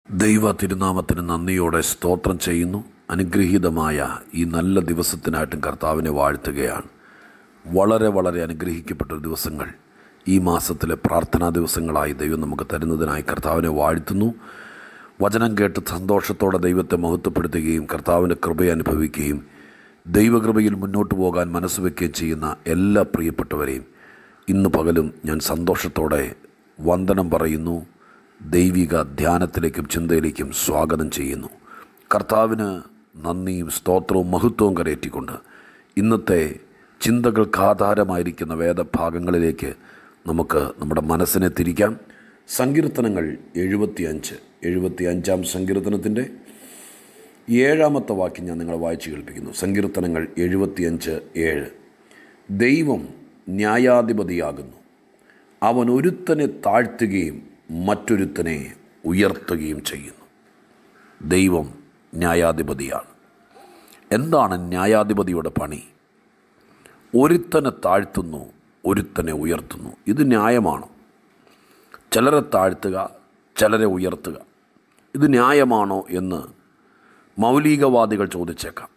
ദൈവ തിരുനാമത്തിന് നന്ദിയോടെ സ്തോത്രം ചെയ്യുന്നു അനുഗ്രഹീതമായ ഈ നല്ല ദിവസത്തിനായിട്ടും കർത്താവിനെ വാഴ്ത്തുകയാണ് വളരെ വളരെ അനുഗ്രഹിക്കപ്പെട്ട ദിവസങ്ങൾ ഈ മാസത്തിലെ പ്രാർത്ഥനാ ദിവസങ്ങളായി ദൈവം നമുക്ക് തരുന്നതിനായി കർത്താവിനെ വാഴ്ത്തുന്നു വചനം കേട്ട് സന്തോഷത്തോടെ ദൈവത്തെ മഹത്വപ്പെടുത്തുകയും കർത്താവിൻ്റെ കൃപയെ അനുഭവിക്കുകയും ദൈവകൃപയിൽ മുന്നോട്ട് പോകാൻ മനസ്സ് വയ്ക്കുകയും ചെയ്യുന്ന എല്ലാ പ്രിയപ്പെട്ടവരെയും ഇന്ന് പകലും ഞാൻ സന്തോഷത്തോടെ വന്ദനം പറയുന്നു ദൈവിക ധ്യാനത്തിലേക്കും ചിന്തയിലേക്കും സ്വാഗതം ചെയ്യുന്നു കർത്താവിന് നന്ദിയും സ്തോത്രവും മഹത്വവും കരയറ്റിക്കൊണ്ട് ഇന്നത്തെ ചിന്തകൾക്ക് ആധാരമായിരിക്കുന്ന വേദഭാഗങ്ങളിലേക്ക് നമുക്ക് നമ്മുടെ മനസ്സിനെ തിരിക്കാം സങ്കീർത്തനങ്ങൾ എഴുപത്തിയഞ്ച് എഴുപത്തി അഞ്ചാം സങ്കീർത്തനത്തിൻ്റെ ഏഴാമത്തെ വാക്യം ഞാൻ നിങ്ങളെ വായിച്ചു കേൾപ്പിക്കുന്നു സങ്കീർത്തനങ്ങൾ എഴുപത്തിയഞ്ച് ഏഴ് ദൈവം ന്യായാധിപതിയാകുന്നു അവൻ ഒരുത്തനെ താഴ്ത്തുകയും മറ്റൊരുത്തനെ ഉയർത്തുകയും ചെയ്യുന്നു ദൈവം ന്യായാധിപതിയാണ് എന്താണ് ന്യായാധിപതിയുടെ പണി ഒരുത്തനെ താഴ്ത്തുന്നു ഒരുത്തനെ ഉയർത്തുന്നു ഇത് ന്യായമാണോ ചിലരെ താഴ്ത്തുക ചിലരെ ഉയർത്തുക ഇത് ന്യായമാണോ എന്ന് മൗലികവാദികൾ ചോദിച്ചേക്കാം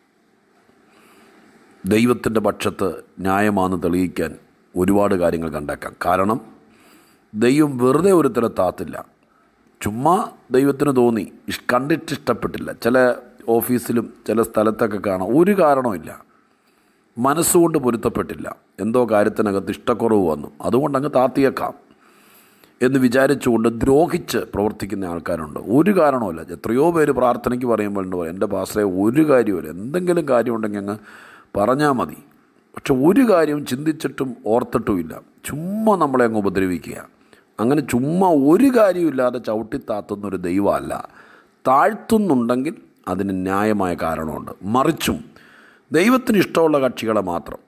ദൈവത്തിൻ്റെ പക്ഷത്ത് ന്യായമാണെന്ന് തെളിയിക്കാൻ ഒരുപാട് കാര്യങ്ങൾ കണ്ടേക്കാം കാരണം ദൈവം വെറുതെ ഒരുത്തരെ താത്തില്ല ചുമ്മാ ദൈവത്തിന് തോന്നി ഇഷ് കണ്ടിട്ട് ഇഷ്ടപ്പെട്ടില്ല ചില ഓഫീസിലും ചില സ്ഥലത്തൊക്കെ കാണാം ഒരു കാരണമില്ല മനസ്സുകൊണ്ട് പൊരുത്തപ്പെട്ടില്ല എന്തോ കാര്യത്തിനകത്ത് ഇഷ്ടക്കുറവ് വന്നു അതുകൊണ്ട് അങ്ങ് താത്തിയേക്കാം എന്ന് വിചാരിച്ചുകൊണ്ട് ദ്രോഹിച്ച് പ്രവർത്തിക്കുന്ന ആൾക്കാരുണ്ട് ഒരു കാരണവുമില്ല എത്രയോ പേര് പ്രാർത്ഥനയ്ക്ക് പറയുമ്പോൾ ഉണ്ട് എൻ്റെ പാസ്റ്ററെ ഒരു കാര്യമില്ല എന്തെങ്കിലും കാര്യമുണ്ടെങ്കിൽ അങ്ങ് പറഞ്ഞാൽ മതി പക്ഷെ ഒരു കാര്യവും ചിന്തിച്ചിട്ടും ഓർത്തിട്ടുമില്ല ചുമ്മാ നമ്മളെ അങ്ങ് ഉപദ്രവിക്കുക അങ്ങനെ ചുമ്മാ ഒരു കാര്യമില്ലാതെ ചവിട്ടിത്താത്തുന്ന ഒരു ദൈവമല്ല താഴ്ത്തുന്നുണ്ടെങ്കിൽ അതിന് ന്യായമായ കാരണമുണ്ട് മറിച്ചും ദൈവത്തിന് ഇഷ്ടമുള്ള കക്ഷികളെ മാത്രം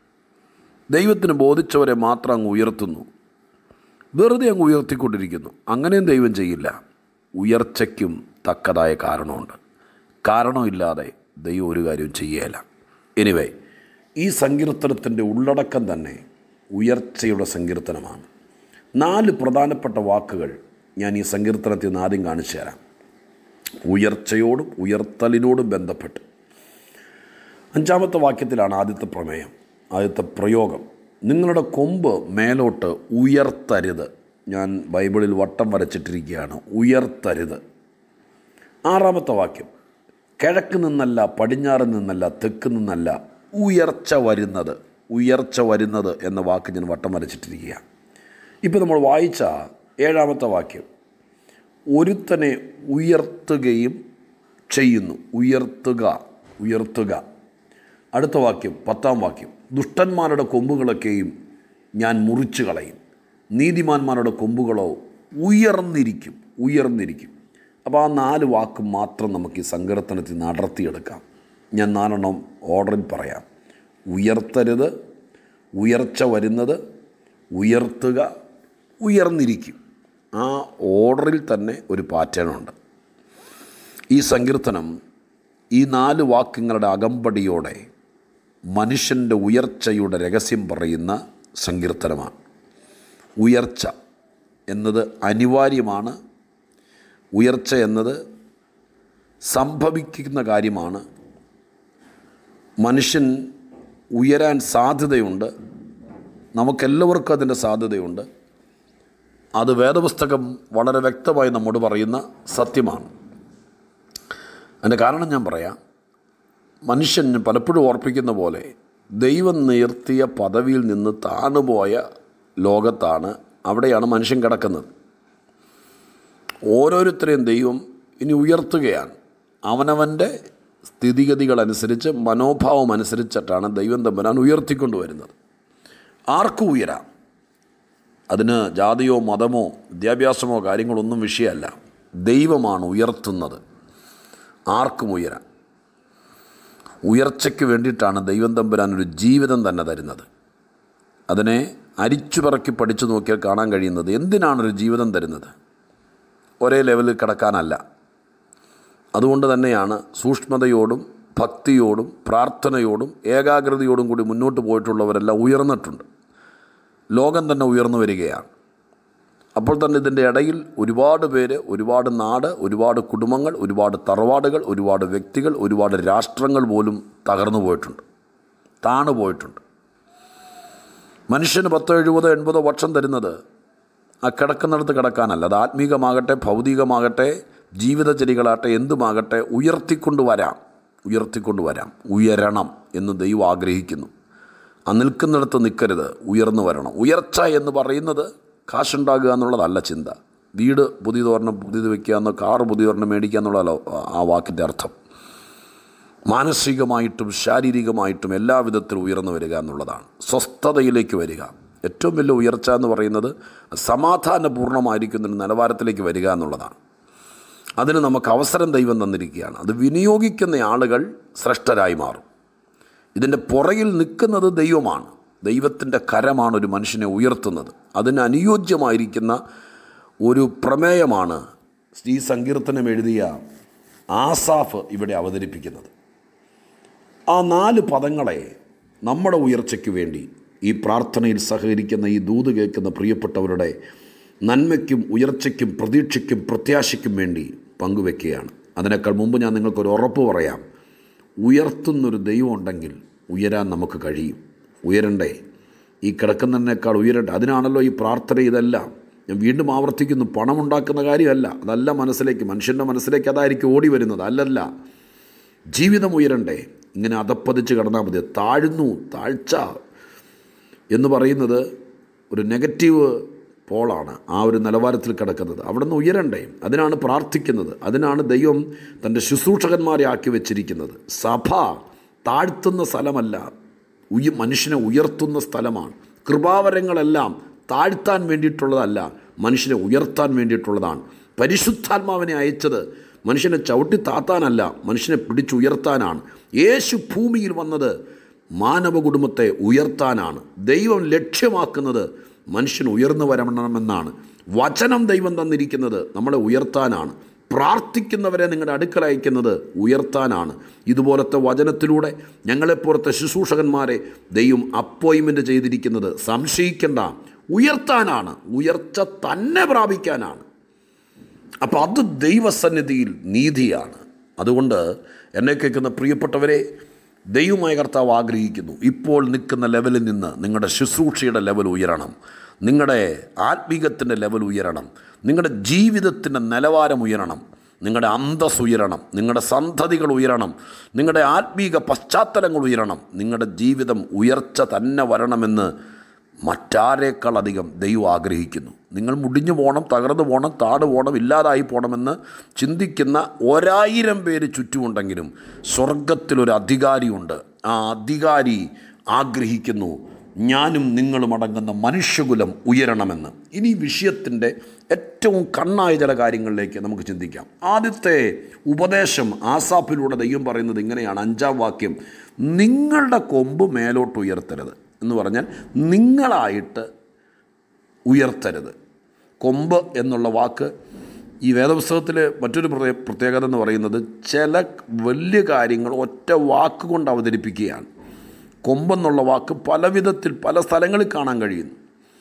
ദൈവത്തിന് ബോധിച്ചവരെ മാത്രം അങ്ങ് ഉയർത്തുന്നു വെറുതെ അങ്ങ് ഉയർത്തിക്കൊണ്ടിരിക്കുന്നു അങ്ങനെയും ദൈവം ചെയ്യില്ല ഉയർച്ചയ്ക്കും തക്കതായ കാരണമുണ്ട് കാരണമില്ലാതെ ദൈവം ഒരു കാര്യവും ചെയ്യുകയില്ല എനിവേ ഈ സങ്കീർത്തനത്തിൻ്റെ ഉള്ളടക്കം തന്നെ ഉയർച്ചയുടെ സങ്കീർത്തനമാണ് നാല് പ്രധാനപ്പെട്ട വാക്കുകൾ ഞാൻ ഈ സങ്കീർത്തനത്തിൽ നിന്ന് ആദ്യം കാണിച്ചു തരാം ഉയർച്ചയോടും ഉയർത്തലിനോടും ബന്ധപ്പെട്ട് അഞ്ചാമത്തെ വാക്യത്തിലാണ് ആദ്യത്തെ പ്രമേയം ആദ്യത്തെ പ്രയോഗം നിങ്ങളുടെ കൊമ്പ് മേലോട്ട് ഉയർത്തരുത് ഞാൻ ബൈബിളിൽ വട്ടം വരച്ചിട്ടിരിക്കുകയാണ് ഉയർത്തരുത് ആറാമത്തെ വാക്യം കിഴക്ക് നിന്നല്ല പടിഞ്ഞാറ് നിന്നല്ല തെക്ക് നിന്നല്ല ഉയർച്ച വരുന്നത് ഉയർച്ച വരുന്നത് എന്ന വാക്ക് ഞാൻ വട്ടം വരച്ചിട്ടിരിക്കുക ഇപ്പോൾ നമ്മൾ വായിച്ച ഏഴാമത്തെ വാക്യം ഒരുത്തനെ ഉയർത്തുകയും ചെയ്യുന്നു ഉയർത്തുക ഉയർത്തുക അടുത്ത വാക്യം പത്താം വാക്യം ദുഷ്ടന്മാരുടെ കൊമ്പുകളൊക്കെയും ഞാൻ മുറിച്ചു കളയും നീതിമാന്മാരുടെ കൊമ്പുകളോ ഉയർന്നിരിക്കും ഉയർന്നിരിക്കും അപ്പോൾ ആ നാല് വാക്ക് മാത്രം നമുക്ക് ഈ സങ്കീർത്തനത്തിൽ നിന്ന് അടർത്തിയെടുക്കാം ഞാൻ നാലെണ്ണം ഓർഡറിൽ പറയാം ഉയർത്തരുത് ഉയർച്ച വരുന്നത് ഉയർത്തുക ഉയർന്നിരിക്കും ആ ഓർഡറിൽ തന്നെ ഒരു പാറ്റേൺ ഉണ്ട് ഈ സങ്കീർത്തനം ഈ നാല് വാക്യങ്ങളുടെ അകമ്പടിയോടെ മനുഷ്യൻ്റെ ഉയർച്ചയുടെ രഹസ്യം പറയുന്ന സങ്കീർത്തനമാണ് ഉയർച്ച എന്നത് അനിവാര്യമാണ് ഉയർച്ച എന്നത് സംഭവിക്കുന്ന കാര്യമാണ് മനുഷ്യൻ ഉയരാൻ സാധ്യതയുണ്ട് നമുക്കെല്ലാവർക്കും അതിൻ്റെ സാധ്യതയുണ്ട് അത് വേദപുസ്തകം വളരെ വ്യക്തമായി നമ്മോട് പറയുന്ന സത്യമാണ് അതിൻ്റെ കാരണം ഞാൻ പറയാം മനുഷ്യൻ പലപ്പോഴും ഓർപ്പിക്കുന്ന പോലെ ദൈവം നിർത്തിയ പദവിയിൽ നിന്ന് താണുപോയ ലോകത്താണ് അവിടെയാണ് മനുഷ്യൻ കിടക്കുന്നത് ഓരോരുത്തരെയും ദൈവം ഇനി ഉയർത്തുകയാണ് അവനവൻ്റെ സ്ഥിതിഗതികളനുസരിച്ച് മനോഭാവം അനുസരിച്ചിട്ടാണ് ദൈവം തമ്പുരാൻ ഉയർത്തിക്കൊണ്ടുവരുന്നത് ആർക്കും ഉയരാം അതിന് ജാതിയോ മതമോ വിദ്യാഭ്യാസമോ കാര്യങ്ങളൊന്നും വിഷയമല്ല ദൈവമാണ് ഉയർത്തുന്നത് ആർക്കും ഉയരാം ഉയർച്ചയ്ക്ക് വേണ്ടിയിട്ടാണ് ദൈവം തമ്പുരാൻ ഒരു ജീവിതം തന്നെ തരുന്നത് അതിനെ അരിച്ചു പറക്കി പഠിച്ചു നോക്കിയാൽ കാണാൻ കഴിയുന്നത് എന്തിനാണൊരു ജീവിതം തരുന്നത് ഒരേ ലെവലിൽ കിടക്കാനല്ല അതുകൊണ്ട് തന്നെയാണ് സൂക്ഷ്മതയോടും ഭക്തിയോടും പ്രാർത്ഥനയോടും ഏകാഗ്രതയോടും കൂടി മുന്നോട്ട് പോയിട്ടുള്ളവരെല്ലാം ഉയർന്നിട്ടുണ്ട് ലോകം തന്നെ ഉയർന്നു വരികയാണ് അപ്പോൾ തന്നെ ഇതിൻ്റെ ഇടയിൽ ഒരുപാട് പേര് ഒരുപാട് നാട് ഒരുപാട് കുടുംബങ്ങൾ ഒരുപാട് തറവാടുകൾ ഒരുപാട് വ്യക്തികൾ ഒരുപാട് രാഷ്ട്രങ്ങൾ പോലും തകർന്നു പോയിട്ടുണ്ട് താണു പോയിട്ടുണ്ട് മനുഷ്യന് പത്തോ എഴുപതോ എൺപതോ വർഷം തരുന്നത് ആ കിടക്കുന്നിടത്ത് കിടക്കാനല്ല അത് ആത്മീകമാകട്ടെ ഭൗതികമാകട്ടെ ജീവിതചര്യകളാകട്ടെ എന്തുമാകട്ടെ ഉയർത്തിക്കൊണ്ട് വരാം ഉയർത്തിക്കൊണ്ട് വരാം ഉയരണം എന്ന് ദൈവം ആഗ്രഹിക്കുന്നു ആ നിൽക്കുന്നിടത്ത് നിൽക്കരുത് ഉയർന്നു വരണം ഉയർച്ച എന്ന് പറയുന്നത് കാശുണ്ടാകുക എന്നുള്ളതല്ല ചിന്ത വീട് പുതിയതൊരെണ്ണം പുതിയത് വയ്ക്കുക എന്നോ കാറ് പുതിയൊരെണ്ണം മേടിക്കുക എന്നുള്ളതല്ല ആ വാക്കിൻ്റെ അർത്ഥം മാനസികമായിട്ടും ശാരീരികമായിട്ടും എല്ലാ വിധത്തിലും ഉയർന്നു വരിക എന്നുള്ളതാണ് സ്വസ്ഥതയിലേക്ക് വരിക ഏറ്റവും വലിയ ഉയർച്ച എന്ന് പറയുന്നത് സമാധാനപൂർണ്ണമായിരിക്കുന്ന ഒരു നിലവാരത്തിലേക്ക് വരിക എന്നുള്ളതാണ് അതിന് നമുക്ക് അവസരം ദൈവം തന്നിരിക്കുകയാണ് അത് വിനിയോഗിക്കുന്ന ആളുകൾ ശ്രേഷ്ഠരായി മാറും ഇതിൻ്റെ പുറകിൽ നിൽക്കുന്നത് ദൈവമാണ് ദൈവത്തിൻ്റെ കരമാണ് ഒരു മനുഷ്യനെ ഉയർത്തുന്നത് അതിന് അനുയോജ്യമായിരിക്കുന്ന ഒരു പ്രമേയമാണ് ഈ സങ്കീർത്തനം എഴുതിയ ആസാഫ് ഇവിടെ അവതരിപ്പിക്കുന്നത് ആ നാല് പദങ്ങളെ നമ്മുടെ ഉയർച്ചയ്ക്ക് വേണ്ടി ഈ പ്രാർത്ഥനയിൽ സഹകരിക്കുന്ന ഈ ദൂത് കേൾക്കുന്ന പ്രിയപ്പെട്ടവരുടെ നന്മയ്ക്കും ഉയർച്ചയ്ക്കും പ്രതീക്ഷയ്ക്കും പ്രത്യാശയ്ക്കും വേണ്ടി പങ്കുവെക്കുകയാണ് അതിനേക്കാൾ മുമ്പ് ഞാൻ നിങ്ങൾക്കൊരു ഉറപ്പ് പറയാം ഉയർത്തുന്നൊരു ദൈവം ഉണ്ടെങ്കിൽ ഉയരാൻ നമുക്ക് കഴിയും ഉയരണ്ടേ ഈ കിടക്കുന്നതിനേക്കാൾ ഉയരട്ടെ അതിനാണല്ലോ ഈ പ്രാർത്ഥന ഇതെല്ലാം ഞാൻ വീണ്ടും ആവർത്തിക്കുന്നു പണമുണ്ടാക്കുന്ന കാര്യമല്ല അതല്ല മനസ്സിലേക്ക് മനുഷ്യൻ്റെ മനസ്സിലേക്ക് അതായിരിക്കും ഓടി വരുന്നത് അല്ലല്ല ജീവിതം ഉയരണ്ടേ ഇങ്ങനെ അതപ്പതിച്ച് കിടന്നാൽ മതി താഴ്ന്നു താഴ്ച എന്ന് പറയുന്നത് ഒരു നെഗറ്റീവ് പോളാണ് ആ ഒരു നിലവാരത്തിൽ കിടക്കുന്നത് അവിടെ നിന്ന് ഉയരണ്ടേ അതിനാണ് പ്രാർത്ഥിക്കുന്നത് അതിനാണ് ദൈവം തൻ്റെ ശുശ്രൂഷകന്മാരെ ആക്കി വെച്ചിരിക്കുന്നത് സഭ താഴ്ത്തുന്ന സ്ഥലമല്ല ഉയ മനുഷ്യനെ ഉയർത്തുന്ന സ്ഥലമാണ് കൃപാവരങ്ങളെല്ലാം താഴ്ത്താൻ വേണ്ടിയിട്ടുള്ളതല്ല മനുഷ്യനെ ഉയർത്താൻ വേണ്ടിയിട്ടുള്ളതാണ് പരിശുദ്ധാത്മാവിനെ അയച്ചത് മനുഷ്യനെ ചവിട്ടി താത്താനല്ല മനുഷ്യനെ പിടിച്ചുയർത്താനാണ് യേശു ഭൂമിയിൽ വന്നത് മാനവ കുടുംബത്തെ ഉയർത്താനാണ് ദൈവം ലക്ഷ്യമാക്കുന്നത് മനുഷ്യൻ ഉയർന്നു വരണമെന്നാണ് വചനം ദൈവം തന്നിരിക്കുന്നത് നമ്മളെ ഉയർത്താനാണ് പ്രാർത്ഥിക്കുന്നവരെ നിങ്ങളുടെ അടുക്കൽ അയക്കുന്നത് ഉയർത്താനാണ് ഇതുപോലത്തെ വചനത്തിലൂടെ ഞങ്ങളെപ്പോലത്തെ ശുശ്രൂഷകന്മാരെ ദൈവം അപ്പോയിൻമെൻറ്റ് ചെയ്തിരിക്കുന്നത് സംശയിക്കേണ്ട ഉയർത്താനാണ് ഉയർച്ച തന്നെ പ്രാപിക്കാനാണ് അപ്പോൾ അത് ദൈവസന്നിധിയിൽ നീതിയാണ് അതുകൊണ്ട് എന്നെ കേൾക്കുന്ന പ്രിയപ്പെട്ടവരെ ദൈവമായ കർത്താവ് ആഗ്രഹിക്കുന്നു ഇപ്പോൾ നിൽക്കുന്ന ലെവലിൽ നിന്ന് നിങ്ങളുടെ ശുശ്രൂഷയുടെ ലെവൽ ഉയരണം നിങ്ങളുടെ ആത്മീകത്തിൻ്റെ ലെവൽ ഉയരണം നിങ്ങളുടെ ജീവിതത്തിൻ്റെ നിലവാരം ഉയരണം നിങ്ങളുടെ അന്തസ് ഉയരണം നിങ്ങളുടെ സന്തതികൾ ഉയരണം നിങ്ങളുടെ ആത്മീക പശ്ചാത്തലങ്ങൾ ഉയരണം നിങ്ങളുടെ ജീവിതം ഉയർച്ച തന്നെ വരണമെന്ന് മറ്റാരേക്കാളധികം ദൈവം ആഗ്രഹിക്കുന്നു നിങ്ങൾ മുടിഞ്ഞു പോകണം തകർന്നു പോകണം താട് പോകണം ഇല്ലാതായി പോകണമെന്ന് ചിന്തിക്കുന്ന ഒരായിരം പേര് ചുറ്റുമുണ്ടെങ്കിലും സ്വർഗത്തിലൊരു അധികാരിയുണ്ട് ആ അധികാരി ആഗ്രഹിക്കുന്നു ഞാനും നിങ്ങളും അടങ്ങുന്ന മനുഷ്യകുലം ഉയരണമെന്ന് ഇനി വിഷയത്തിൻ്റെ ഏറ്റവും കണ്ണായ ചില കാര്യങ്ങളിലേക്ക് നമുക്ക് ചിന്തിക്കാം ആദ്യത്തെ ഉപദേശം ആസാപ്പിലൂടെ ദൈവം പറയുന്നത് ഇങ്ങനെയാണ് അഞ്ചാം വാക്യം നിങ്ങളുടെ കൊമ്പ് മേലോട്ട് ഉയർത്തരുത് എന്ന് പറഞ്ഞാൽ നിങ്ങളായിട്ട് ഉയർത്തരുത് കൊമ്പ് എന്നുള്ള വാക്ക് ഈ വേദപുസ്തകത്തിൽ മറ്റൊരു പ്രത്യേകത എന്ന് പറയുന്നത് ചില വലിയ കാര്യങ്ങൾ ഒറ്റ വാക്കുകൊണ്ട് അവതരിപ്പിക്കുകയാണ് കൊമ്പെന്നുള്ള വാക്ക് പല വിധത്തിൽ പല സ്ഥലങ്ങളിൽ കാണാൻ കഴിയുന്നു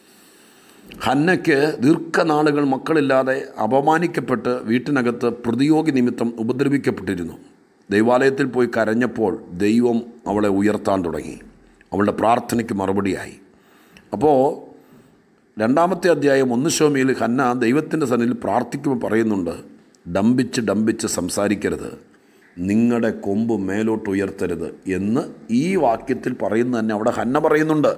ഹന്നയ്ക്ക് ദീർഘനാളുകൾ മക്കളില്ലാതെ അപമാനിക്കപ്പെട്ട് വീട്ടിനകത്ത് പ്രതിയോഗി നിമിത്തം ഉപദ്രവിക്കപ്പെട്ടിരുന്നു ദൈവാലയത്തിൽ പോയി കരഞ്ഞപ്പോൾ ദൈവം അവളെ ഉയർത്താൻ തുടങ്ങി അവളുടെ പ്രാർത്ഥനയ്ക്ക് മറുപടിയായി അപ്പോൾ രണ്ടാമത്തെ അധ്യായം ഒന്ന് ശോമിയിൽ ഹന്ന ദൈവത്തിൻ്റെ സന്നിധിയിൽ പ്രാർത്ഥിക്കുമ്പോൾ പറയുന്നുണ്ട് ഡംബിച്ച് ഡംബിച്ച് സംസാരിക്കരുത് നിങ്ങളുടെ കൊമ്പ് മേലോട്ട് ഉയർത്തരുത് എന്ന് ഈ വാക്യത്തിൽ പറയുന്ന തന്നെ അവിടെ ഹന്ന പറയുന്നുണ്ട്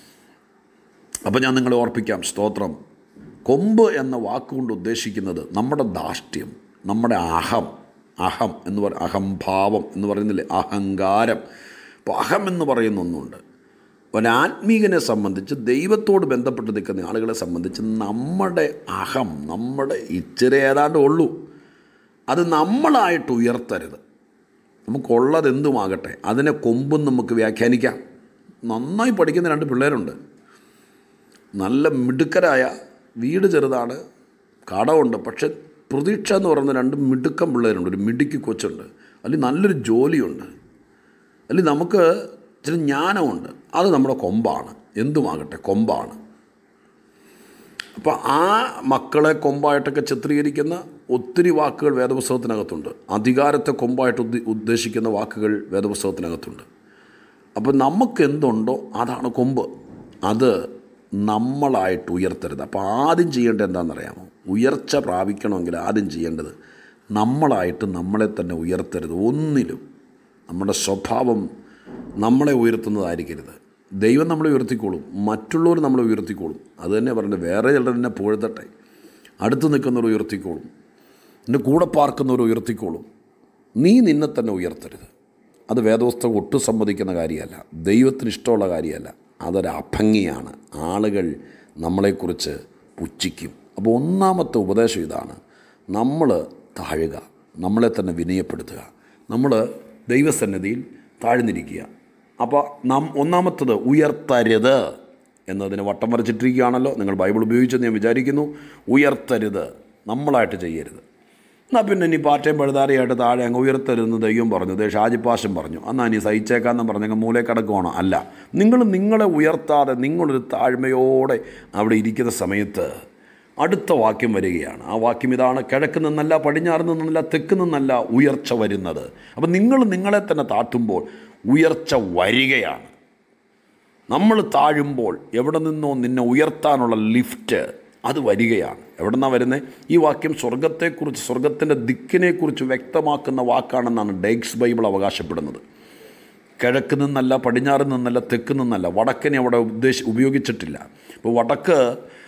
അപ്പോൾ ഞാൻ നിങ്ങളെ ഓർപ്പിക്കാം സ്തോത്രം കൊമ്പ് എന്ന വാക്കുകൊണ്ട് ഉദ്ദേശിക്കുന്നത് നമ്മുടെ ധാഷ്ട്യം നമ്മുടെ അഹം അഹം എന്ന് പറ അഹംഭാവം എന്ന് പറയുന്നില്ലേ അഹങ്കാരം അപ്പോൾ അഹം എന്ന് പറയുന്ന ഒന്നുണ്ട് ഒരാത്മീകനെ സംബന്ധിച്ച് ദൈവത്തോട് ബന്ധപ്പെട്ട് നിൽക്കുന്ന ആളുകളെ സംബന്ധിച്ച് നമ്മുടെ അഹം നമ്മുടെ ഇച്ചിരി ഏതാണ്ട് ഉള്ളൂ അത് നമ്മളായിട്ട് ഉയർത്തരുത് നമുക്കുള്ളത് എന്തുമാകട്ടെ അതിനെ കൊമ്പും നമുക്ക് വ്യാഖ്യാനിക്കാം നന്നായി പഠിക്കുന്ന രണ്ട് പിള്ളേരുണ്ട് നല്ല മിടുക്കരായ വീട് ചെറുതാണ് കടമുണ്ട് പക്ഷെ പ്രതീക്ഷ എന്ന് പറയുന്ന രണ്ട് മിടുക്കം പിള്ളേരുണ്ട് ഒരു മിടുക്കി കൊച്ചുണ്ട് അല്ലെങ്കിൽ നല്ലൊരു ജോലിയുണ്ട് അല്ലെങ്കിൽ നമുക്ക് ഇച്ചിരി ജ്ഞാനമുണ്ട് അത് നമ്മുടെ കൊമ്പാണ് എന്തുമാകട്ടെ കൊമ്പാണ് അപ്പോൾ ആ മക്കളെ കൊമ്പായിട്ടൊക്കെ ചിത്രീകരിക്കുന്ന ഒത്തിരി വാക്കുകൾ വേദപുസ്തകത്തിനകത്തുണ്ട് അധികാരത്തെ കൊമ്പായിട്ട് ഉദ്ദ- ഉദ്ദേശിക്കുന്ന വാക്കുകൾ വേദപുസ്തകത്തിനകത്തുണ്ട് അപ്പോൾ നമുക്ക് എന്തുണ്ടോ അതാണ് കൊമ്പ് അത് നമ്മളായിട്ട് ഉയർത്തരുത് അപ്പോൾ ആദ്യം ചെയ്യേണ്ടത് എന്താണെന്നറിയാമോ ഉയർച്ച പ്രാപിക്കണമെങ്കിൽ ആദ്യം ചെയ്യേണ്ടത് നമ്മളായിട്ട് നമ്മളെ തന്നെ ഉയർത്തരുത് ഒന്നിലും നമ്മുടെ സ്വഭാവം നമ്മളെ ഉയർത്തുന്നതായിരിക്കരുത് ദൈവം നമ്മളെ ഉയർത്തിക്കോളും മറ്റുള്ളവർ നമ്മളെ ഉയർത്തിക്കോളും അത് തന്നെ പറഞ്ഞത് വേറെ ചിലർ എന്നെ പുകഴ്ത്തട്ടെ അടുത്ത് നിൽക്കുന്നവർ ഉയർത്തിക്കോളും നിൻ്റെ കൂടെ പാർക്കുന്നവർ ഉയർത്തിക്കോളും നീ നിന്നെ തന്നെ ഉയർത്തരുത് അത് വേദവസ്തകം ഒട്ടും സമ്മതിക്കുന്ന കാര്യമല്ല ദൈവത്തിന് ഇഷ്ടമുള്ള കാര്യമല്ല അതൊരു അഭംഗിയാണ് ആളുകൾ നമ്മളെക്കുറിച്ച് പുച്ഛിക്കും അപ്പോൾ ഒന്നാമത്തെ ഉപദേശം ഇതാണ് നമ്മൾ താഴുക നമ്മളെ തന്നെ വിനയപ്പെടുത്തുക നമ്മൾ ദൈവസന്നിധിയിൽ താഴ്ന്നിരിക്കുക അപ്പോൾ നാം ഒന്നാമത്തത് ഉയർത്തരുത് എന്നതിന് വട്ടം വരച്ചിട്ടിരിക്കുകയാണല്ലോ നിങ്ങൾ ബൈബിൾ ഉപയോഗിച്ചെന്ന് ഞാൻ വിചാരിക്കുന്നു ഉയർത്തരുത് നമ്മളായിട്ട് ചെയ്യരുത് എന്നാൽ പിന്നെ ഇനി പാറ്റയും പഴുതാരയായിട്ട് താഴെ അങ്ങ് ഉയർത്തരുതെന്ന് ദൈവം പറഞ്ഞു ദേ ഷാജിപ്പാശം പറഞ്ഞു എന്നാൽ ഇനി സഹിച്ചേക്കാന്ന് പറഞ്ഞങ്ങ് മൂലേ കിടക്കുവാണോ അല്ല നിങ്ങൾ നിങ്ങളെ ഉയർത്താതെ നിങ്ങളൊരു താഴ്മയോടെ അവിടെ ഇരിക്കുന്ന സമയത്ത് അടുത്ത വാക്യം വരികയാണ് ആ വാക്യം ഇതാണ് കിഴക്ക് നിന്നല്ല പടിഞ്ഞാറ് നിന്നല്ല തെക്ക് നിന്നല്ല ഉയർച്ച വരുന്നത് അപ്പം നിങ്ങൾ നിങ്ങളെ തന്നെ താഴ്ത്തുമ്പോൾ ഉയർച്ച വരികയാണ് നമ്മൾ താഴുമ്പോൾ എവിടെ നിന്നോ നിന്നെ ഉയർത്താനുള്ള ലിഫ്റ്റ് അത് വരികയാണ് എവിടെ നിന്നാണ് വരുന്നത് ഈ വാക്യം സ്വർഗത്തെക്കുറിച്ച് സ്വർഗത്തിൻ്റെ ദിക്കിനെക്കുറിച്ച് വ്യക്തമാക്കുന്ന വാക്കാണെന്നാണ് ഡെയ്ക്സ് ബൈബിൾ അവകാശപ്പെടുന്നത് കിഴക്ക് നിന്നല്ല പടിഞ്ഞാറ് നിന്നല്ല തെക്ക് നിന്നല്ല വടക്കിനെ അവിടെ ഉദ്ദേശി ഉപയോഗിച്ചിട്ടില്ല ഇപ്പോൾ വടക്ക്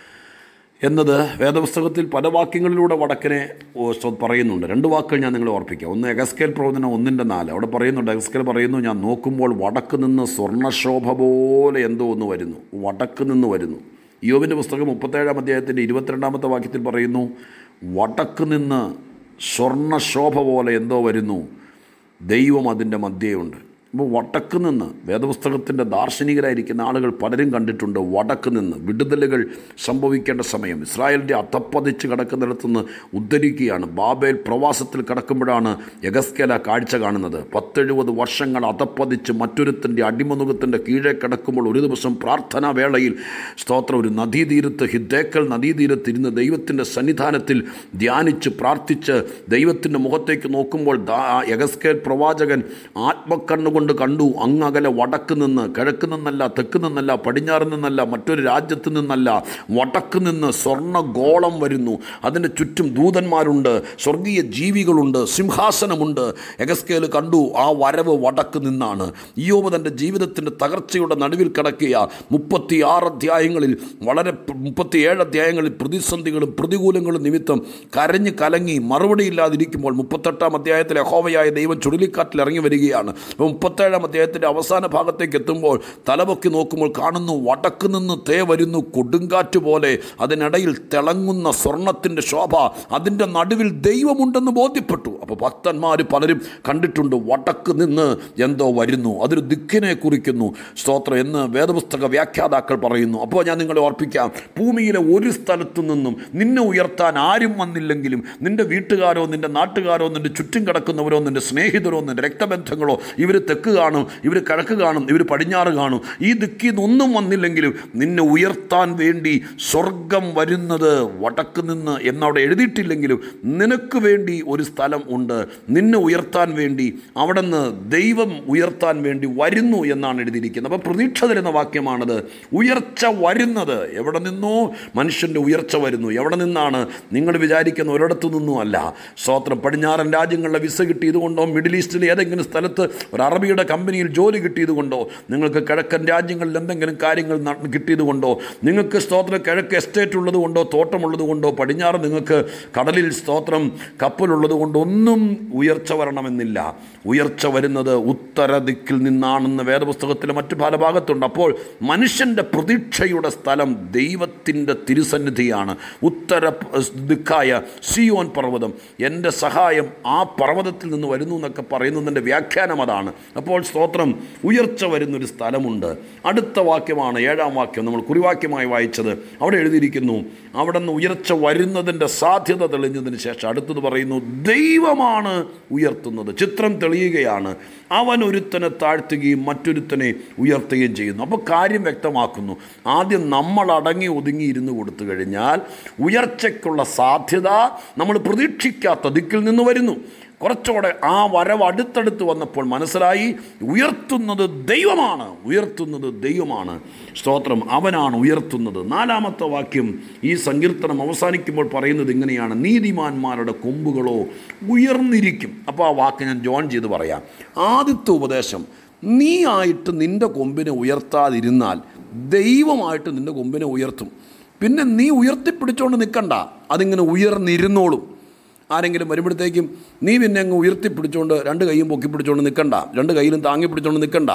എന്നത് വേദപുസ്തകത്തിൽ പല വാക്യങ്ങളിലൂടെ വടക്കിനെ ഓ, സ്വ- പറയുന്നുണ്ട് രണ്ട് വാക്കുകൾ ഞാൻ നിങ്ങളെ ഓർപ്പിക്കാം ഒന്ന് എഗസ്കേൽ പ്രവചനം ഒന്നിൻ്റെ നാല് അവിടെ പറയുന്നുണ്ട് എഗസ്കേൽ പറയുന്നു ഞാൻ നോക്കുമ്പോൾ വടക്ക് നിന്ന് സ്വർണ്ണശോഭ പോലെ എന്തോ ഒന്ന് വരുന്നു വടക്ക് നിന്ന് വരുന്നു യോബിൻ്റെ പുസ്തകം മുപ്പത്തേഴാം അധ്യായത്തിൻ്റെ ഇരുപത്തിരണ്ടാമത്തെ വാക്യത്തിൽ പറയുന്നു വടക്ക് നിന്ന് സ്വർണ്ണശോഭ പോലെ എന്തോ വരുന്നു ദൈവം അതിൻ്റെ മധ്യയുണ്ട് അപ്പോൾ വടക്ക് നിന്ന് വേദപുസ്തകത്തിൻ്റെ ദാർശനികരായിരിക്കുന്ന ആളുകൾ പലരും കണ്ടിട്ടുണ്ട് വടക്ക് നിന്ന് വിടുതലുകൾ സംഭവിക്കേണ്ട സമയം ഇസ്രായേലിൻ്റെ അധപ്പതിച്ച് കിടക്കുന്നിടത്തുനിന്ന് ഉദ്ധരിക്കുകയാണ് ബാബേൽ പ്രവാസത്തിൽ കിടക്കുമ്പോഴാണ് യഗസ്കേല കാഴ്ച കാണുന്നത് പത്തെഴുപത് വർഷങ്ങൾ അധപ്പതിച്ച് മറ്റൊരുത്തിൻ്റെ അടിമനുഖത്തിൻ്റെ കീഴെ കിടക്കുമ്പോൾ ഒരു ദിവസം പ്രാർത്ഥനാ വേളയിൽ സ്തോത്രം ഒരു നദീതീരത്ത് ഹിദ്ദേക്കൽ നദീതീരത്ത് ഇരുന്ന് ദൈവത്തിൻ്റെ സന്നിധാനത്തിൽ ധ്യാനിച്ച് പ്രാർത്ഥിച്ച് ദൈവത്തിൻ്റെ മുഖത്തേക്ക് നോക്കുമ്പോൾ ദാ യഗസ്കേൽ പ്രവാചകൻ ആത്മക്കണ്ണുകൊണ്ട് കണ്ടു അങ്ങകലെ വടക്ക് നിന്ന് കിഴക്ക് നിന്നല്ല തെക്ക് നിന്നല്ല പടിഞ്ഞാറ് നിന്നല്ല മറ്റൊരു രാജ്യത്ത് നിന്നല്ല വടക്ക് നിന്ന് സ്വർണ്ണ ഗോളം വരുന്നു അതിൻ്റെ ചുറ്റും ദൂതന്മാരുണ്ട് സ്വർഗീയ ജീവികളുണ്ട് സിംഹാസനമുണ്ട് എഗസ്കേൽ കണ്ടു ആ വരവ് വടക്ക് നിന്നാണ് ഇയോബ് തൻ്റെ ജീവിതത്തിൻ്റെ തകർച്ചയുടെ നടുവിൽ കിടക്കുക മുപ്പത്തി ആറ് അധ്യായങ്ങളിൽ വളരെ മുപ്പത്തിയേഴ് അധ്യായങ്ങളിൽ പ്രതിസന്ധികളും പ്രതികൂലങ്ങളും നിമിത്തം കരഞ്ഞ് കലങ്ങി മറുപടിയില്ലാതിരിക്കുമ്പോൾ മുപ്പത്തെട്ടാം അധ്യായത്തിൽ യഹോവയായ ദൈവം ചുഴലിക്കാറ്റിൽ ഇറങ്ങി വരികയാണ് അപ്പോൾ മുപ്പത്തേഴാം അധ്യായത്തിൻ്റെ അവസാന ഭാഗത്തേക്ക് എത്തുമ്പോൾ തലപൊക്കി നോക്കുമ്പോൾ കാണുന്നു വടക്ക് നിന്ന് തേ വരുന്നു കൊടുങ്കാറ്റ് പോലെ അതിനിടയിൽ തിളങ്ങുന്ന സ്വർണത്തിൻ്റെ ശോഭ അതിൻ്റെ നടുവിൽ ദൈവമുണ്ടെന്ന് ബോധ്യപ്പെട്ടു അപ്പോൾ ഭക്തന്മാർ പലരും കണ്ടിട്ടുണ്ട് വടക്ക് നിന്ന് എന്തോ വരുന്നു അതൊരു ദിക്കിനെ കുറിക്കുന്നു സ്തോത്രം എന്ന് വേദപുസ്തക വ്യാഖ്യാതാക്കൾ പറയുന്നു അപ്പോൾ ഞാൻ നിങ്ങളെ ഓർപ്പിക്കാം ഭൂമിയിലെ ഒരു സ്ഥലത്തു നിന്നും നിന്നെ ഉയർത്താൻ ആരും വന്നില്ലെങ്കിലും നിന്റെ വീട്ടുകാരോ നിന്റെ നാട്ടുകാരോ നിന്റെ ചുറ്റും കിടക്കുന്നവരോ നിന്റെ സ്നേഹിതരോ നിന്റെ രക്തബന്ധങ്ങളോ ഇവർ തെക്ക് കാണും ഇവർ കിഴക്ക് കാണും ഇവർ പടിഞ്ഞാറ് കാണും ഈ ദിക്കിൽ നിന്നൊന്നും വന്നില്ലെങ്കിലും നിന്നെ ഉയർത്താൻ വേണ്ടി സ്വർഗം വരുന്നത് വടക്ക് നിന്ന് എന്നവിടെ എഴുതിയിട്ടില്ലെങ്കിലും നിനക്ക് വേണ്ടി ഒരു സ്ഥലം ഉണ്ട് നിന്നെ ഉയർത്താൻ വേണ്ടി അവിടെ നിന്ന് ദൈവം ഉയർത്താൻ വേണ്ടി വരുന്നു എന്നാണ് എഴുതിയിരിക്കുന്നത് അപ്പോൾ പ്രതീക്ഷ തരുന്ന വാക്യമാണത് ഉയർച്ച വരുന്നത് എവിടെ നിന്നോ മനുഷ്യൻ്റെ ഉയർച്ച വരുന്നു എവിടെ നിന്നാണ് നിങ്ങൾ വിചാരിക്കുന്ന ഒരിടത്തു നിന്നും അല്ല സ്വോത്രം പടിഞ്ഞാറൻ രാജ്യങ്ങളിലെ വിസ കിട്ടിയതുകൊണ്ടോ മിഡിൽ ഈസ്റ്റിലെ ഏതെങ്കിലും സ്ഥലത്ത് ഒരു അറബിയുടെ കമ്പനിയിൽ ജോലി കിട്ടിയതുകൊണ്ടോ നിങ്ങൾക്ക് കിഴക്കൻ രാജ്യങ്ങളിൽ എന്തെങ്കിലും കാര്യങ്ങൾ നട- കിട്ടിയതുകൊണ്ടോ നിങ്ങൾക്ക് സ്തോത്രം കിഴക്ക് എസ്റ്റേറ്റ് ഉള്ളത് കൊണ്ടോ തോട്ടമുള്ളത് കൊണ്ടോ പടിഞ്ഞാറ് നിങ്ങൾക്ക് കടലിൽ സ്തോത്രം കപ്പലുള്ളത് കൊണ്ടോ ഒന്നും ഉയർച്ച വരണമെന്നില്ല ഉയർച്ച വരുന്നത് ഉത്തര ദിക്കിൽ നിന്നാണെന്ന് വേദപുസ്തകത്തിലെ മറ്റു പല ഭാഗത്തുണ്ട് അപ്പോൾ മനുഷ്യൻ്റെ പ്രതീക്ഷയുടെ സ്ഥലം ദൈവത്തിൻ്റെ തിരുസന്നിധിയാണ് ഉത്തര പ- ദിക്കായ സിയോൻ പർവ്വതം എൻ്റെ സഹായം ആ പർവ്വതത്തിൽ നിന്ന് വരുന്നു എന്നൊക്കെ പറയുന്നതിൻ്റെ വ്യാഖ്യാനം അതാണ് അപ്പോൾ സ്തോത്രം ഉയർച്ച വരുന്നൊരു സ്ഥലമുണ്ട് അടുത്ത വാക്യമാണ് ഏഴാം വാക്യം നമ്മൾ കുറിവാക്യമായി വായിച്ചത് അവിടെ എഴുതിയിരിക്കുന്നു അവിടെ നിന്ന് ഉയർച്ച വരുന്നതിൻ്റെ സാധ്യത തെളിഞ്ഞതിന് ശേഷം അടുത്തത് പറയുന്നു ദൈവം ദൈവമാണ് ഉയർത്തുന്നത് ചിത്രം തെളിയുകയാണ് അവൻ ഒരുത്തനെ താഴ്ത്തുകയും മറ്റൊരുത്തനെ ഉയർത്തുകയും ചെയ്യുന്നു അപ്പോൾ കാര്യം വ്യക്തമാക്കുന്നു ആദ്യം നമ്മൾ അടങ്ങി ഒതുങ്ങി ഇരുന്ന് കൊടുത്തു കഴിഞ്ഞാൽ ഉയർച്ചയ്ക്കുള്ള സാധ്യത നമ്മൾ പ്രതീക്ഷിക്കാത്ത ദിക്കിൽ നിന്ന് വരുന്നു കുറച്ചുകൂടെ ആ വരവ് അടുത്തടുത്ത് വന്നപ്പോൾ മനസ്സിലായി ഉയർത്തുന്നത് ദൈവമാണ് ഉയർത്തുന്നത് ദൈവമാണ് സ്തോത്രം അവനാണ് ഉയർത്തുന്നത് നാലാമത്തെ വാക്യം ഈ സങ്കീർത്തനം അവസാനിക്കുമ്പോൾ പറയുന്നത് ഇങ്ങനെയാണ് നീതിമാന്മാരുടെ കൊമ്പുകളോ ഉയർന്നിരിക്കും അപ്പോൾ ആ വാക്ക് ഞാൻ ജോൺ ചെയ്ത് പറയാം ആദ്യത്തെ ഉപദേശം നീ ആയിട്ട് നിൻ്റെ കൊമ്പിനെ ഉയർത്താതിരുന്നാൽ ദൈവമായിട്ട് നിൻ്റെ കൊമ്പിനെ ഉയർത്തും പിന്നെ നീ ഉയർത്തിപ്പിടിച്ചുകൊണ്ട് നിൽക്കണ്ട അതിങ്ങനെ ഉയർന്നിരുന്നോളും ആരെങ്കിലും വരുമ്പോഴത്തേക്കും നീ പിന്നെ അങ്ങ് ഉയർത്തിപ്പിടിച്ചുകൊണ്ട് രണ്ട് കൈയും പൊക്കി പിടിച്ചുകൊണ്ട് നിൽക്കണ്ട രണ്ട് കൈയിലും താങ്ങി പിടിച്ചുകൊണ്ട് നിൽക്കണ്ട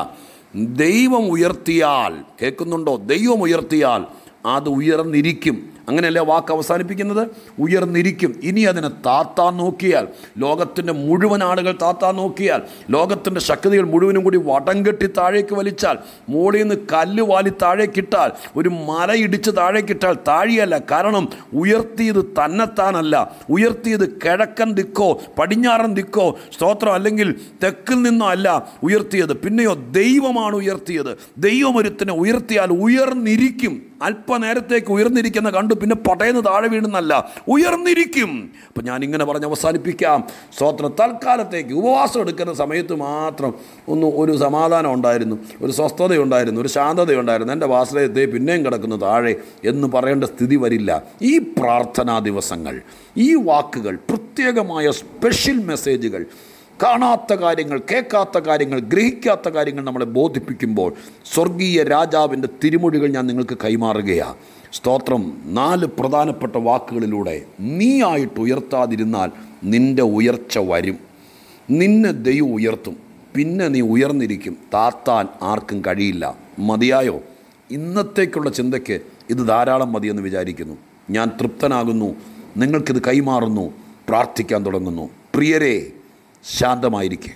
ദൈവം ഉയർത്തിയാൽ കേൾക്കുന്നുണ്ടോ ദൈവം ഉയർത്തിയാൽ അത് ഉയർന്നിരിക്കും അങ്ങനെയല്ലേ വാക്ക് അവസാനിപ്പിക്കുന്നത് ഉയർന്നിരിക്കും ഇനി അതിനെ താത്താൻ നോക്കിയാൽ ലോകത്തിൻ്റെ മുഴുവൻ ആളുകൾ താത്താൻ നോക്കിയാൽ ലോകത്തിൻ്റെ ശക്തികൾ മുഴുവനും കൂടി വടം കെട്ടി താഴേക്ക് വലിച്ചാൽ മുകളിൽ നിന്ന് കല്ല് വാലി താഴേക്കിട്ടാൽ ഒരു മല ഇടിച്ച് താഴേക്കിട്ടാൽ താഴെയല്ല കാരണം ഉയർത്തിയത് തന്നെത്താനല്ല ഉയർത്തിയത് കിഴക്കൻ ദിക്കോ പടിഞ്ഞാറൻ ദിക്കോ സ്തോത്രം അല്ലെങ്കിൽ തെക്കിൽ നിന്നോ അല്ല ഉയർത്തിയത് പിന്നെയോ ദൈവമാണ് ഉയർത്തിയത് ദൈവമൊരുത്തിനെ ഉയർത്തിയാൽ ഉയർന്നിരിക്കും അല്പനേരത്തേക്ക് ഉയർന്നിരിക്കുന്ന കണ്ടു പിന്നെ പടയെന്ന് താഴെ വീഴുന്നല്ല ഉയർന്നിരിക്കും അപ്പം ഞാൻ ഇങ്ങനെ പറഞ്ഞ് അവസാനിപ്പിക്കാം സ്തോത്രം തൽക്കാലത്തേക്ക് ഉപവാസം എടുക്കുന്ന സമയത്ത് മാത്രം ഒന്ന് ഒരു സമാധാനം ഉണ്ടായിരുന്നു ഒരു സ്വസ്ഥതയുണ്ടായിരുന്നു ഒരു ശാന്തതയുണ്ടായിരുന്നു എൻ്റെ വാസലയത്തെ പിന്നെയും കിടക്കുന്നു താഴെ എന്ന് പറയേണ്ട സ്ഥിതി വരില്ല ഈ പ്രാർത്ഥനാ ദിവസങ്ങൾ ഈ വാക്കുകൾ പ്രത്യേകമായ സ്പെഷ്യൽ മെസ്സേജുകൾ കാണാത്ത കാര്യങ്ങൾ കേൾക്കാത്ത കാര്യങ്ങൾ ഗ്രഹിക്കാത്ത കാര്യങ്ങൾ നമ്മളെ ബോധിപ്പിക്കുമ്പോൾ സ്വർഗീയ രാജാവിൻ്റെ തിരുമൊഴികൾ ഞാൻ നിങ്ങൾക്ക് കൈമാറുകയാണ് സ്തോത്രം നാല് പ്രധാനപ്പെട്ട വാക്കുകളിലൂടെ നീ ആയിട്ട് ഉയർത്താതിരുന്നാൽ നിൻ്റെ ഉയർച്ച വരും നിന്നെ ദൈവം ഉയർത്തും പിന്നെ നീ ഉയർന്നിരിക്കും താത്താൻ ആർക്കും കഴിയില്ല മതിയായോ ഇന്നത്തേക്കുള്ള ചിന്തയ്ക്ക് ഇത് ധാരാളം മതിയെന്ന് വിചാരിക്കുന്നു ഞാൻ തൃപ്തനാകുന്നു നിങ്ങൾക്കിത് കൈമാറുന്നു പ്രാർത്ഥിക്കാൻ തുടങ്ങുന്നു പ്രിയരെ ശാന്തമായിരിക്കെ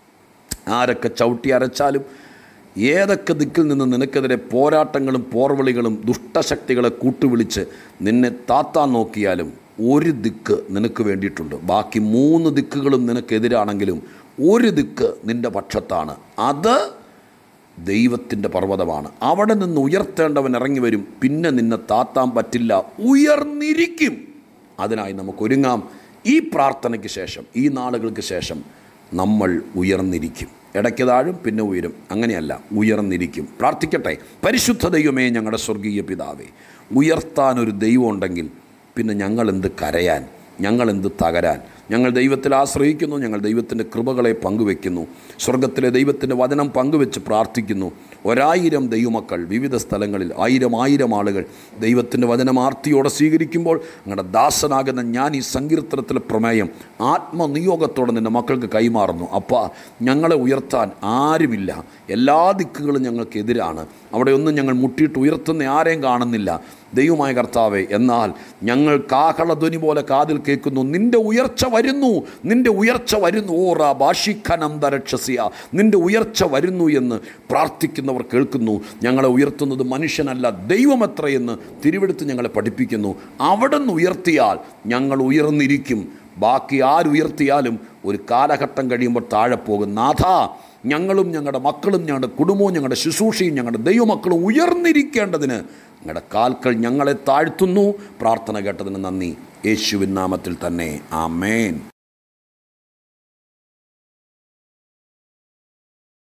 ആരൊക്കെ ചവിട്ടി അരച്ചാലും ഏതൊക്കെ ദിക്കിൽ നിന്ന് നിനക്കെതിരെ പോരാട്ടങ്ങളും പോർവിളികളും ദുഷ്ടശക്തികളെ കൂട്ടുവിളിച്ച് നിന്നെ താത്താൻ നോക്കിയാലും ഒരു ദിക്ക് നിനക്ക് വേണ്ടിയിട്ടുണ്ട് ബാക്കി മൂന്ന് ദിക്കുകളും നിനക്കെതിരാണെങ്കിലും ഒരു ദിക്ക് നിൻ്റെ പക്ഷത്താണ് അത് ദൈവത്തിൻ്റെ പർവ്വതമാണ് അവിടെ നിന്ന് ഉയർത്തേണ്ടവൻ ഇറങ്ങി വരും പിന്നെ നിന്നെ താത്താൻ പറ്റില്ല ഉയർന്നിരിക്കും അതിനായി നമുക്ക് ഒരുങ്ങാം ഈ പ്രാർത്ഥനയ്ക്ക് ശേഷം ഈ നാളുകൾക്ക് ശേഷം നമ്മൾ ഉയർന്നിരിക്കും ഇടയ്ക്ക് താഴും പിന്നെ ഉയരും അങ്ങനെയല്ല ഉയർന്നിരിക്കും പ്രാർത്ഥിക്കട്ടെ പരിശുദ്ധ ദൈവമേ ഞങ്ങളുടെ സ്വർഗീയ പിതാവേ ഉയർത്താനൊരു ദൈവം ഉണ്ടെങ്കിൽ പിന്നെ ഞങ്ങൾ എന്ത് കരയാൻ ഞങ്ങൾ എന്ത് തകരാൻ ഞങ്ങൾ ദൈവത്തിൽ ആശ്രയിക്കുന്നു ഞങ്ങൾ ദൈവത്തിൻ്റെ കൃപകളെ പങ്കുവെക്കുന്നു സ്വർഗത്തിലെ ദൈവത്തിൻ്റെ വചനം പങ്കുവെച്ച് പ്രാർത്ഥിക്കുന്നു ഒരായിരം ദൈവമക്കൾ വിവിധ സ്ഥലങ്ങളിൽ ആയിരം ആയിരം ആളുകൾ ദൈവത്തിൻ്റെ വചനം ആർത്തിയോടെ സ്വീകരിക്കുമ്പോൾ ഞങ്ങളുടെ ദാസനാകുന്ന ഞാൻ ഈ സങ്കീർത്തനത്തിലെ പ്രമേയം ആത്മനിയോഗത്തോടെ നിൻ്റെ മക്കൾക്ക് കൈമാറുന്നു അപ്പ ഞങ്ങളെ ഉയർത്താൻ ആരുമില്ല എല്ലാ ദിക്കുകളും ഞങ്ങൾക്കെതിരാണ് അവിടെ ഒന്നും ഞങ്ങൾ മുട്ടിയിട്ട് ഉയർത്തുന്ന ആരെയും കാണുന്നില്ല ദൈവമായ കർത്താവെ എന്നാൽ ഞങ്ങൾ കാഹളധ്വനി പോലെ കാതിൽ കേൾക്കുന്നു നിന്റെ ഉയർച്ച വരുന്നു നിന്റെ ഉയർച്ച വരുന്നു ഓ റാ ഭാഷിഖനന്തരക്ഷസിയ നിന്റെ ഉയർച്ച വരുന്നു എന്ന് പ്രാർത്ഥിക്കുന്നവർ കേൾക്കുന്നു ഞങ്ങളെ ഉയർത്തുന്നത് മനുഷ്യനല്ല ദൈവമെത്രയെന്ന് തിരുവെടുത്ത് ഞങ്ങളെ പഠിപ്പിക്കുന്നു അവിടെ നിന്ന് ഉയർത്തിയാൽ ഞങ്ങൾ ഉയർന്നിരിക്കും ബാക്കി ആരുയർത്തിയാലും ഒരു കാലഘട്ടം കഴിയുമ്പോൾ താഴെ പോകും നാഥ ഞങ്ങളും ഞങ്ങളുടെ മക്കളും ഞങ്ങളുടെ കുടുംബവും ഞങ്ങളുടെ ശുശ്രൂഷയും ഞങ്ങളുടെ ദൈവമക്കളും ഉയർന്നിരിക്കേണ്ടതിന് ഞങ്ങളുടെ കാൽക്കൾ ഞങ്ങളെ താഴ്ത്തുന്നു പ്രാർത്ഥന കേട്ടതിന് നന്ദി യേശുവിൻ നാമത്തിൽ തന്നെ ആമേൻ